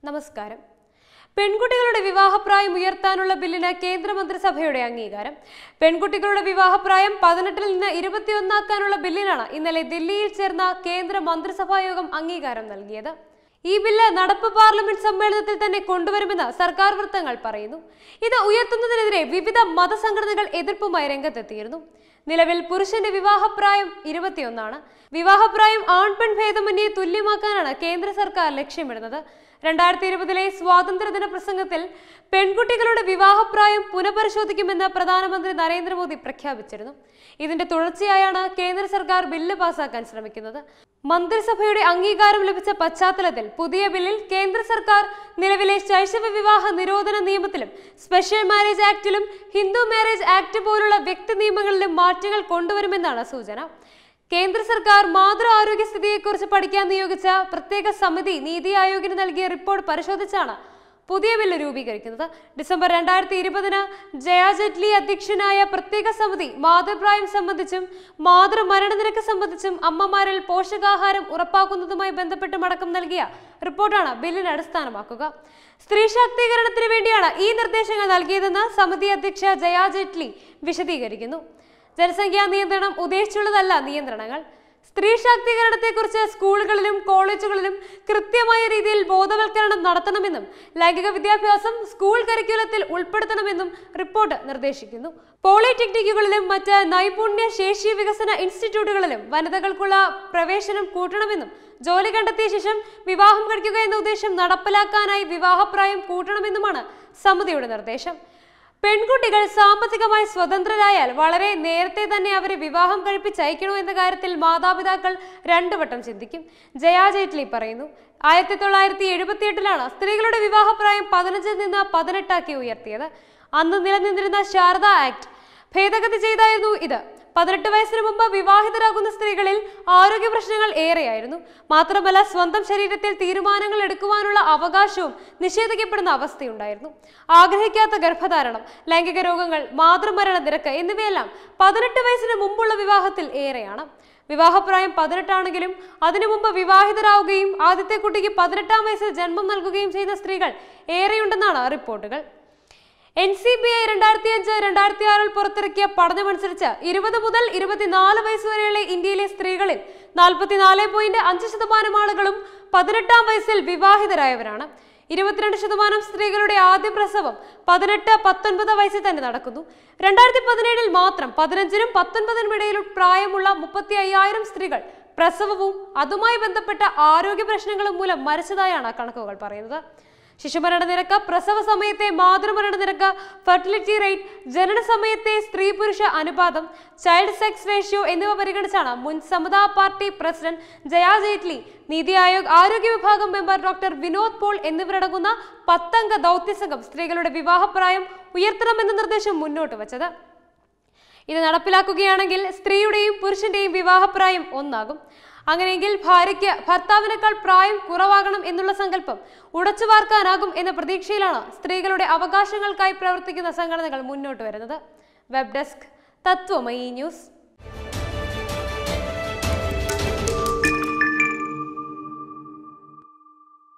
നമസ്കാരം പെൺകുട്ടികളുടെ വിവാഹപ്രായം ഉയർത്താനുള്ള ബില്ലിന് കേന്ദ്രമന്ത്രിസഭയുടെ അംഗീകാരം പെൺകുട്ടികളുടെ വിവാഹപ്രായം പതിനെട്ടിൽ നിന്ന് ഇരുപത്തിയൊന്നാക്കാനുള്ള ബില്ലിനാണ് ഇന്നലെ ദില്ലിയിൽ ചേർന്ന കേന്ദ്ര മന്ത്രിസഭാ യോഗം അംഗീകാരം നൽകിയത് ഈ ബില്ല് നടപ്പ് പാർലമെന്റ് സമ്മേളനത്തിൽ തന്നെ കൊണ്ടുവരുമെന്ന് സർക്കാർ വൃത്തങ്ങൾ പറയുന്നു ഇത് ഉയർത്തുന്നതിനെതിരെ വിവിധ മതസംഘടനകൾ എതിർപ്പുമായി രംഗത്തെത്തിയിരുന്നു നിലവിൽ പുരുഷന്റെ വിവാഹപ്രായം ഇരുപത്തിയൊന്നാണ് വിവാഹപ്രായം ആൺപെൺ ഭേദമന്യേ തുല്യമാക്കാനാണ് കേന്ദ്ര സർക്കാർ ലക്ഷ്യമിടുന്നത് രണ്ടായിരത്തി ഇരുപതിലെ സ്വാതന്ത്ര്യദിന പ്രസംഗത്തിൽ പെൺകുട്ടികളുടെ വിവാഹപ്രായം പുനഃപരിശോധിക്കുമെന്ന് പ്രധാനമന്ത്രി നരേന്ദ്രമോദി പ്രഖ്യാപിച്ചിരുന്നു ഇതിന്റെ തുടർച്ചയായാണ് കേന്ദ്ര സർക്കാർ ബില്ല് പാസാക്കാൻ ശ്രമിക്കുന്നത് മന്ത്രിസഭയുടെ അംഗീകാരം ലഭിച്ച പശ്ചാത്തലത്തിൽ പുതിയ ബില്ലിൽ കേന്ദ്ര സർക്കാർ നിലവിലെ ശൈശവ വിവാഹ നിരോധന നിയമത്തിലും സ്പെഷ്യൽ മാരേജ് ആക്ടിലും ഹിന്ദു മാരേജ് ആക്ട് പോലുള്ള വ്യക്തി നിയമങ്ങളിലും മാറ്റങ്ങൾ കൊണ്ടുവരുമെന്നാണ് സൂചന കേന്ദ്ര സർക്കാർ മാതൃ ആരോഗ്യസ്ഥിതിയെക്കുറിച്ച് പഠിക്കാൻ നിയോഗിച്ച പ്രത്യേക സമിതി നീതി ആയോഗിന് നൽകിയ റിപ്പോർട്ട് പരിശോധിച്ചാണ് പുതിയ ബില്ല് രൂപീകരിക്കുന്നത് ഡിസംബർ രണ്ടായിരത്തി ഇരുപതിന് ജയ ജെറ്റ്ലി അധ്യക്ഷനായ പ്രത്യേക സമിതി മാതൃപ്രായം സംബന്ധിച്ചും മാതൃമരണ നിരക്ക് സംബന്ധിച്ചും അമ്മമാരിൽ പോഷകാഹാരം ഉറപ്പാക്കുന്നതുമായി ബന്ധപ്പെട്ടും അടക്കം നൽകിയ റിപ്പോർട്ടാണ് ബില്ലിന് അടിസ്ഥാനമാക്കുക സ്ത്രീ ശാക്തീകരണത്തിന് വേണ്ടിയാണ് ഈ നിർദ്ദേശങ്ങൾ നൽകിയതെന്ന് സമിതി അധ്യക്ഷ ജയ ജെറ്റ്ലി വിശദീകരിക്കുന്നു ജനസംഖ്യാ നിയന്ത്രണം ഉദ്ദേശിച്ചുള്ളതല്ല നിയന്ത്രണങ്ങൾ സ്ത്രീ ശാക്തീകരണത്തെക്കുറിച്ച് സ്കൂളുകളിലും കോളേജുകളിലും കൃത്യമായ രീതിയിൽ ബോധവൽക്കരണം നടത്തണമെന്നും ലൈംഗിക വിദ്യാഭ്യാസം സ്കൂൾ കരിക്കുലത്തിൽ ഉൾപ്പെടുത്തണമെന്നും റിപ്പോർട്ട് നിർദ്ദേശിക്കുന്നു പോളിടെക്നിക്കുകളിലും മറ്റ് നൈപുണ്യ ശേഷി വികസന ഇൻസ്റ്റിറ്റ്യൂട്ടുകളിലും വനിതകൾക്കുള്ള പ്രവേശനം കൂട്ടണമെന്നും ജോലി കണ്ടെത്തിയ ശേഷം വിവാഹം കഴിക്കുക എന്ന ഉദ്ദേശം നടപ്പിലാക്കാനായി വിവാഹപ്രായം കൂട്ടണമെന്നുമാണ് സമിതിയുടെ നിർദ്ദേശം പെൺകുട്ടികൾ സാമ്പത്തികമായി സ്വതന്ത്രരായാൽ വളരെ നേരത്തെ തന്നെ അവരെ വിവാഹം കഴിപ്പിച്ചയക്കണോ എന്ന കാര്യത്തിൽ മാതാപിതാക്കൾ രണ്ടു വട്ടം ചിന്തിക്കും ജയാ ജെയ്റ്റ്ലി പറയുന്നു ആയിരത്തി തൊള്ളായിരത്തി എഴുപത്തിയെട്ടിലാണ് സ്ത്രീകളുടെ വിവാഹപ്രായം പതിനഞ്ചിൽ നിന്ന് പതിനെട്ടാക്കി ഉയർത്തിയത് അന്ന് നിലനിന്നിരുന്ന ശാരദ ആക്ട് ഭേദഗതി ചെയ്തായിരുന്നു ഇത് പതിനെട്ട് വയസ്സിന് മുമ്പ് വിവാഹിതരാകുന്ന സ്ത്രീകളിൽ ആരോഗ്യ പ്രശ്നങ്ങൾ ഏറെയായിരുന്നു മാത്രമല്ല സ്വന്തം ശരീരത്തിൽ തീരുമാനങ്ങൾ എടുക്കുവാനുള്ള അവകാശവും നിഷേധിക്കപ്പെടുന്ന അവസ്ഥയുണ്ടായിരുന്നു ആഗ്രഹിക്കാത്ത ഗർഭധാരണം ലൈംഗിക രോഗങ്ങൾ മാതൃമരണ നിരക്ക് എന്നിവയെല്ലാം പതിനെട്ട് വയസ്സിന് മുമ്പുള്ള വിവാഹത്തിൽ ഏറെയാണ് വിവാഹപ്രായം പതിനെട്ടാണെങ്കിലും അതിനു മുമ്പ് വിവാഹിതരാവുകയും ആദ്യത്തെ കുട്ടിക്ക് പതിനെട്ടാം വയസ്സിൽ ജന്മം നൽകുകയും ചെയ്ത സ്ത്രീകൾ ഏറെയുണ്ടെന്നാണ് റിപ്പോർട്ടുകൾ എൻ സി ബി ഐ രണ്ടായിരത്തി അഞ്ച് രണ്ടായിരത്തി ആറിൽ പുറത്തിറക്കിയ പഠനമനുസരിച്ച് ഇരുപത് മുതൽ ഇരുപത്തിനാല് വയസ്സ് വരെയുള്ള ഇന്ത്യയിലെ സ്ത്രീകളിൽ നാൽപ്പത്തിനാല് പോയിന്റ് അഞ്ച് ശതമാനം ആളുകളും പതിനെട്ടാം വയസ്സിൽ വിവാഹിതരായവരാണ് ഇരുപത്തിരണ്ട് ശതമാനം സ്ത്രീകളുടെ ആദ്യ പ്രസവം പതിനെട്ട് പത്തൊൻപത് വയസ്സിൽ തന്നെ നടക്കുന്നു രണ്ടായിരത്തി പതിനേഴിൽ മാത്രം പതിനഞ്ചിനും പത്തൊൻപതിനും ഇടയിൽ പ്രായമുള്ള മുപ്പത്തി അയ്യായിരം സ്ത്രീകൾ പ്രസവവും അതുമായി ബന്ധപ്പെട്ട ആരോഗ്യ പ്രശ്നങ്ങളും മൂലം മരിച്ചതായാണ് കണക്കുകൾ പറയുന്നത് ശിശുമരണ നിരക്ക് പ്രസവ സമയത്തെ മാതൃമരണ നിരക്ക് ഫെർട്ടിലിറ്റി റേറ്റ് ജനന സമയത്തെ സ്ത്രീ പുരുഷ അനുപാതം ചൈൽഡ് സെക്സ് റേഷ്യോ എന്നിവ പരിഗണിച്ചാണ് മുൻ സമതാ പാർട്ടി പ്രസിഡന്റ് ജയാ ജെയ്റ്റ്ലി നീതി ആയോഗ് ആരോഗ്യ വിഭാഗം മെമ്പർ ഡോക്ടർ വിനോദ് പോൾ എന്നിവരടങ്ങുന്ന പത്തംഗ ദൗത്യസംഘം സ്ത്രീകളുടെ വിവാഹപ്രായം ഉയർത്തണമെന്ന നിർദ്ദേശം മുന്നോട്ട് വച്ചത് ഇത് നടപ്പിലാക്കുകയാണെങ്കിൽ സ്ത്രീയുടെയും പുരുഷന്റെയും വിവാഹപ്രായം ഒന്നാകും അങ്ങനെയെങ്കിൽ ഭാര്യയ്ക്ക് ഭർത്താവിനേക്കാൾ പ്രായം കുറവാകണം എന്നുള്ള സങ്കല്പം ഉടച്ചു വാർക്കാനാകും എന്ന പ്രതീക്ഷയിലാണ് സ്ത്രീകളുടെ അവകാശങ്ങൾക്കായി പ്രവർത്തിക്കുന്ന സംഘടനകൾ മുന്നോട്ട് വരുന്നത് വെബ് ഡെസ്ക് തത്വമയി ന്യൂസ്